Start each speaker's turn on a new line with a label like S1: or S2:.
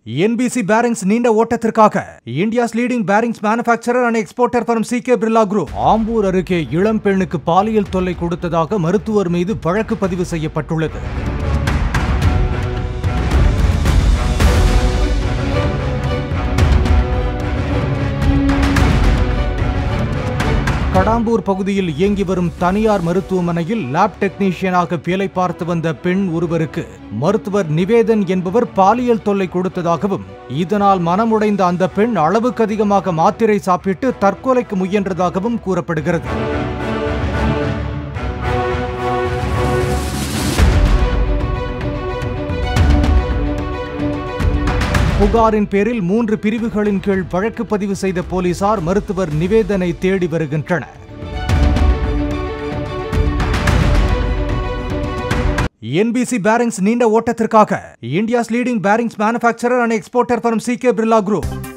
S1: NBC bearings நீண்ட ஓட்டத்திற்காக India's leading bearings manufacturer and exporter from C K Birla group Ambur அருகே இளம் பெண்ணுக்கு பாலியல் தொல்லை கொடுத்ததாக மருத்துவர் மீது வழக்கு பதிவு செய்யப்பட்டுள்ளது கடம்பூர் பகுதியில் இயங்கி வரும் தனியார் மருத்துவமனையில் லேப் டெக்னீஷியனாக வேலை பார்த்து வந்த பெண் ஒருவருக்கு மருத்துவர் நிவேதன் என்பவர் பாலியல் தொல்லை கொடுத்ததாகவும் இதனால் மனமுடைந்த அந்த பெண் அளவுக்கு அதிகமாக மாத்திரை சாப்பிட்டு தற்கொலைக்கு முயன்றதாகவும் கூறப்படுகிறது புகாரின் பேரில் மூன்று பிரிவுகளின் கீழ் வழக்கு பதிவு செய்த போலீசார் மருத்துவர் நிவேதனை தேடி வருகின்றனர் என்பிசி பேரிங்ஸ் நீண்ட ஓட்டத்திற்காக India's leading bearings manufacturer and exporter from C K Birla group